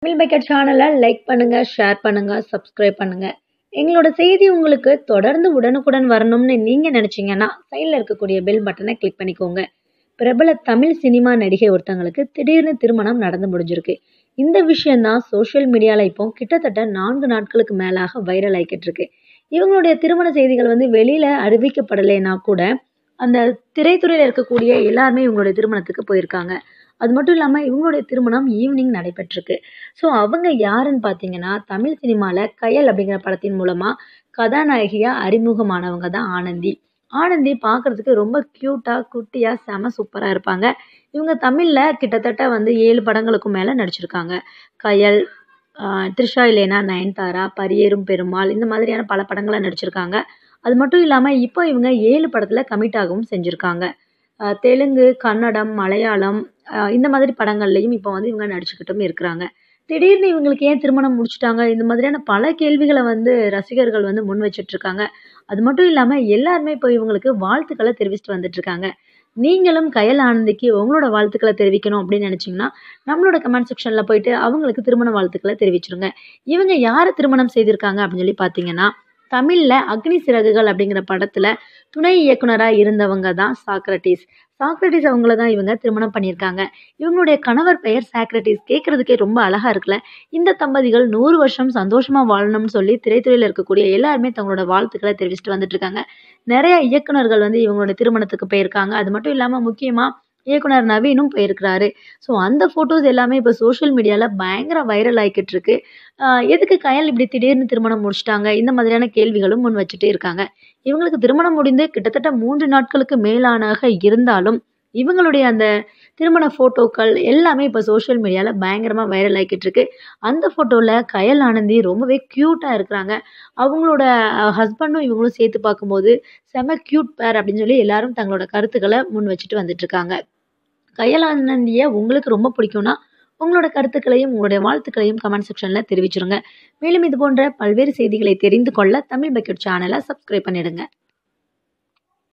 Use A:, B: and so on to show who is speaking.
A: Tamil bucket சேனலை like பண்ணுங்க share பண்ணுங்க சப்ஸ்கிரைப் பண்ணுங்க எங்களோட செய்தி உங்களுக்கு தொடர்ந்து உடனுக்குடன் வரணும்னு நீங்க நினைச்சீங்கன்னா சைடில் இருக்கக்கூடிய பெல் பட்டனை கிளிக் பண்ணிக்கோங்க பிரபல தமிழ் சினிமா நடிகை ஒருத்தங்களுக்கு திடீர்னு திருமணம் நடந்து முடிஞ்சிருக்கு இந்த விஷயம்தான் சோஷியல் மீடியாவில் இப்போ கிட்டத்தட்ட நான்கு நாட்களுக்கு மேலாக வைரல் ஆகிக்கிட்டு இருக்கு இவங்களுடைய திருமண செய்திகள் வந்து வெளியில் அறிவிக்கப்படலைன்னா கூட அந்த திரைத்துறையில் இருக்கக்கூடிய எல்லாருமே இவங்களுடைய திருமணத்துக்கு போயிருக்காங்க அது மட்டும் இல்லாமல் இவங்களுடைய திருமணம் ஈவினிங் நடைபெற்றிருக்கு ஸோ அவங்க யாருன்னு பார்த்தீங்கன்னா தமிழ் சினிமாவில் கயல் அப்படிங்கிற படத்தின் மூலமாக கதாநாயகியாக அறிமுகமானவங்க தான் ஆனந்தி ஆனந்தி பார்க்குறதுக்கு ரொம்ப க்யூட்டாக குட்டியாக செம சூப்பராக இருப்பாங்க இவங்க தமிழில் கிட்டத்தட்ட வந்து ஏழு படங்களுக்கும் மேலே நடிச்சிருக்காங்க கயல் த்ரிஷா இல்லைனா நயன்தாரா பரியேறும் பெருமாள் இந்த மாதிரியான பல படங்களை நடிச்சிருக்காங்க அது மட்டும் இல்லாமல் இப்போ இவங்க ஏழு படத்தில் கமிட் ஆகவும் செஞ்சுருக்காங்க தெலுங்கு கன்னடம் மலையாளம் இந்த மாதிரி படங்கள்லையும் இப்போ வந்து இவங்க நடிச்சுக்கிட்டும் இருக்கிறாங்க திடீர்னு இவங்களுக்கு ஏன் திருமணம் முடிச்சிட்டாங்க இந்த மாதிரியான பல கேள்விகளை வந்து ரசிகர்கள் வந்து முன் வச்சிட்ருக்காங்க அது மட்டும் இல்லாமல் எல்லாருமே இப்போ இவங்களுக்கு வாழ்த்துக்களை தெரிவிச்சுட்டு வந்துட்டுருக்காங்க நீங்களும் கயல் ஆனந்திக்கு உங்களோட வாழ்த்துக்களை தெரிவிக்கணும் அப்படின்னு நினச்சிங்கன்னா நம்மளோட கமெண்ட் செக்ஷனில் போயிட்டு அவங்களுக்கு திருமண வாழ்த்துக்களை தெரிவிச்சிருங்க இவங்க யாரை திருமணம் செய்திருக்காங்க அப்படின்னு சொல்லி பார்த்தீங்கன்னா தமிழில் அக்னி சிறகுகள் அப்படிங்கிற படத்தில் துணை இயக்குனராக இருந்தவங்க தான் சாக்ரட்டிஸ் சாக்ரட்டிஸ் அவங்கள தான் இவங்க திருமணம் பண்ணியிருக்காங்க இவங்களுடைய கணவர் பெயர் சாக்ரட்டிஸ் கேட்குறதுக்கே ரொம்ப அழகாக இருக்குல்ல இந்த தம்பதிகள் நூறு வருஷம் சந்தோஷமாக வாழணும்னு சொல்லி திரைத்துறையில் இருக்கக்கூடிய எல்லாருமே தங்களோட வாழ்த்துக்களை தெரிவிச்சுட்டு வந்துட்டு இருக்காங்க நிறைய இயக்குனர்கள் வந்து இவங்களோட திருமணத்துக்கு போயிருக்காங்க அது மட்டும் இல்லாமல் முக்கியமாக இயக்குனர் நவீனும் போயிருக்கிறாரு ஸோ அந்த ஃபோட்டோஸ் எல்லாமே இப்போ சோஷியல் மீடியாவில் பயங்கர வைரல் ஆகிக்கிட்டு இருக்கு எதுக்கு கயல் இப்படி திடீர்னு திருமணம் முடிச்சிட்டாங்க இந்த மாதிரியான கேள்விகளும் முன் வச்சுட்டே இருக்காங்க இவங்களுக்கு திருமணம் முடிந்து கிட்டத்தட்ட மூன்று நாட்களுக்கு மேலானாக இருந்தாலும் இவங்களுடைய அந்த திருமண ஃபோட்டோக்கள் எல்லாமே இப்போ சோஷியல் மீடியாவில் பயங்கரமாக வைரல் ஆகிக்கிட்டு இருக்கு அந்த ஃபோட்டோவில் கயல் ஆனந்தி ரொம்பவே க்யூட்டாக இருக்கிறாங்க அவங்களோட ஹஸ்பண்டும் இவங்களும் சேர்த்து பார்க்கும்போது செம க்யூட் பேர் அப்படின்னு சொல்லி எல்லாரும் தங்களோட கருத்துக்களை முன் வச்சுட்டு வந்துட்டுருக்காங்க கயல் ஆனந்தியை உங்களுக்கு ரொம்ப பிடிக்கும்னா உங்களோட கருத்துக்களையும் உங்களுடைய வாழ்த்துக்களையும் கமெண்ட் செக்ஷனில் தெரிவிச்சிருங்க மேலும் இது போன்ற பல்வேறு செய்திகளை தெரிந்து கொள்ள தமிழ் பக்கெட் சேனலை சப்ஸ்கிரைப் பண்ணிடுங்க